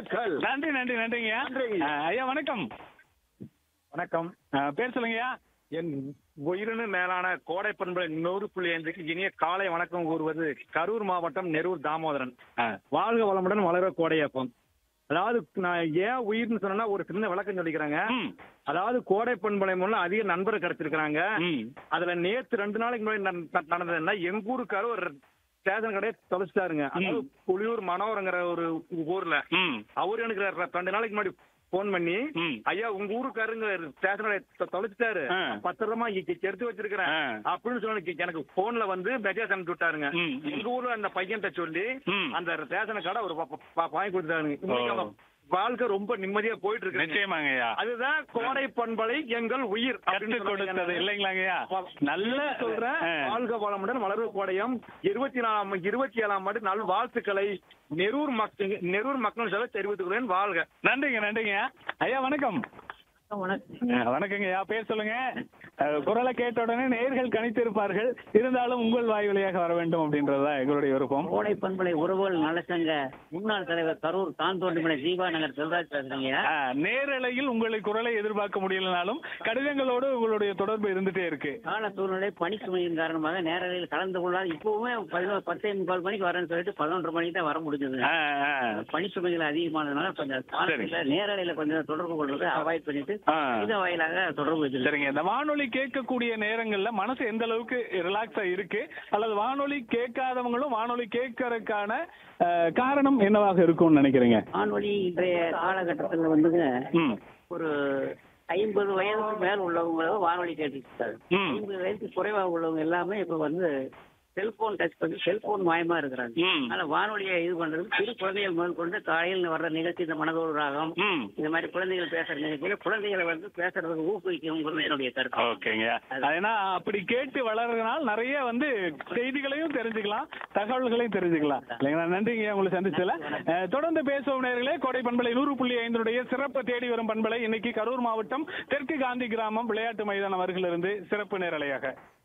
வாழ்த்துக்கள் நன்றி நன்றி நன்றிங்க நன்றி. அஹ், ஐயா வணக்கம் வணக்கம் அஹ், பேர் சொல்லுங்கய்யா என் உயிரினு மேலான கோடை பண்பு நூறு புள்ளி ஐந்துக்கு இனிய காலை வணக்கம் கூறுவது கரூர் மாவட்டம் நெரூர் தாமோதரன் அஹ், வாழ்க வளமுடன் வளர கோடையப்பம் அதாவது நான் ஏன் உயிர்னு சொன்னா ஒரு சின்ன விளக்கம் சொல்லிக்கிறேங்க ம், அதாவது கோடை பண்பலை மூலம் அதிக நண்பர் கிடைச்சிருக்கிறாங்க ம், அதுல நேத்து ரெண்டு நாளைக்கு முன்னாடி நட- நட- நடந்தது என்ன எங்க ஊருக்காரு ஒரு ஸ்டேஷன் கடையை தொலைச்சிட்டாருங்க அதாவது புலியூர் மனோரங்கிற ஒரு ஊர்ல ம், அவரு எனக்கு ரெ- ரெண்டு நாளைக்கு முன்னாடி போன் பண்ணி ம். ஐயா உங்க ஊருக்காருங்க ஸ்டேஷன் தொலைச்சிட்டாரு ஆ. பத்திரமா இ- இ- எடுத்து வச்சிருக்கிறேன் ஆ. அப்படின்னு சொல்லி எனக்கு போன்ல வந்து மெசேஜ் அனுப்பிச்சு விட்டாருங்க ம், ம். எங்க ஊர்ல அந்த பையன்கிட்ட சொல்லி ம். அந்த ரேஷன் கடை ஒரு ப- ப- வாங்கி கொடுத்தாருங்க இன்னைக்கு ஓ. அவங்க வாழ்க்கை ரொம்ப நிம்மதியா போயிட்டு இருக்கு நிச்சயமாங்க ஐயா அதுதான் கோடை பண்பலை எங்கள் உயிர் அப்படின்னு கற்றுக் கொடுத்தது சொன்னாங்க. இல்லைங்களாங்க ஐயா நல்ல சொல்றேன் அஹ், வாழ்க வளமுடன் வளர்வு கோடையம் இருபத்தி நாலாம் இருபத்தி ஏழாம் ஆண்டு நல் வாழ்த்துக்களை நெரூர் மக்கள் நெரூர் மக்கள் சொல்ல தெரிவித்துக்கிறேன் வாழ்க நன்றிங்க நன்றிங்க ஐயா வணக்கம் அஹ், வணக்கங்க ஐயா பேர் சொல்லுங்க அஹ், குரலை கேட்ட உடனே நேர்கள் கணித்திருப்பார்கள் இருந்தாலும் உங்கள் வாய் வழியாக வர வேண்டும் அப்படின்றதுதான் எங்களுடைய விருப்பம் கோடை பண்பலை உறவுகள் நலசங்க முன்னாள் தலைவர் கரூர் தாந்தோண்டிமலை ஜீவா நகர் செல்வராஜ் பேசுறீங்க அஹ், நேரலையில் உங்களை குரலை எதிர்பார்க்க முடியலனாலும் கடிதங்களோடு உங்களுடைய தொடர்பு இருந்துட்டே இருக்கு கால சூழ்நிலை பணி சுமையின் காரணமாக நேரலையில் கலந்து கொள்ளாது இப்பவுமே பதினோரு பத்தே முக்கால் மணிக்கு வரேன்னு சொல்லிட்டு பதினொன்றரை மணிக்கு தான் வர முடிஞ்சது அஹ், அஹ். பணி சுமைகள் அதிகமானதுனால கொஞ்சம் வானொலியில நேரலையில கொஞ்சம் தொடர்பு கொள்றது அவாய்ட் பண்ணிட்டு ஆ. இந்த வாயிலாக தொடர்பு வச்சிருக்கேன் சரிங்க இந்த வானொலி கேட்கக்கூடிய நேரங்கள்ல மனசு எந்த அளவுக்கு ரிலாக்ஸா இருக்கு அல்லது வானொலி கேட்காதவங்களும் வானொலி கேட்கறதுக்கான அஹ், காரணம் என்னவாக இருக்கும்னு நினைக்கிறீங்க வானொலி இன்றைய காலகட்டத்தில் வந்துங்க ம் ஒரு ஐம்பது வயதுக்கு மேல் உள்ளவங்க வானொலி கேட்டுட்டு இருக்காங்க ம். ஐம்பது வயதுக்கு குறைவாக உள்ளவங்க எல்லாமே இப்ப வந்து செல்போன் டச் பண்ணி செல்போன் மயமா இருக்கிறாங்க ம். அதனால வானொலியை இது பண்றது சிறு குழந்தைகள் முதல் கொண்டு காலையில் வர்ற நிகழ்ச்சி இந்த மனதோடு ராகம் ம் இந்த மாதிரி குழந்தைகள் பேசுற நிகழ்ச்சியில குழந்தைகளை வந்து பேசுறதுக்கு ஊக்குவிக்கணுங்கிறது என்னுடைய கருத்து ஓகேங்க ஏன்னா அப்படி கேட்டு வளர்றதுனால நிறைய வந்து செய்திகளையும் தெரிஞ்சுக்கலாம் தகவல்களையும் தெரிஞ்சுக்கலாம் இல்லைங்களா நன்றிங்க உங்களை சந்திச்சல அஹ், தொடர்ந்து பேசுவோம் நேர்களே கோடை பண்பலை நூறு புள்ளி ஐந்தினுடைய சிறப்பு தேடி வரும் பண்பலை இன்னைக்கு கரூர் மாவட்டம் தெற்கு காந்தி கிராமம் விளையாட்டு மைதானம் அருகிலிருந்து சிறப்பு நேரலையாக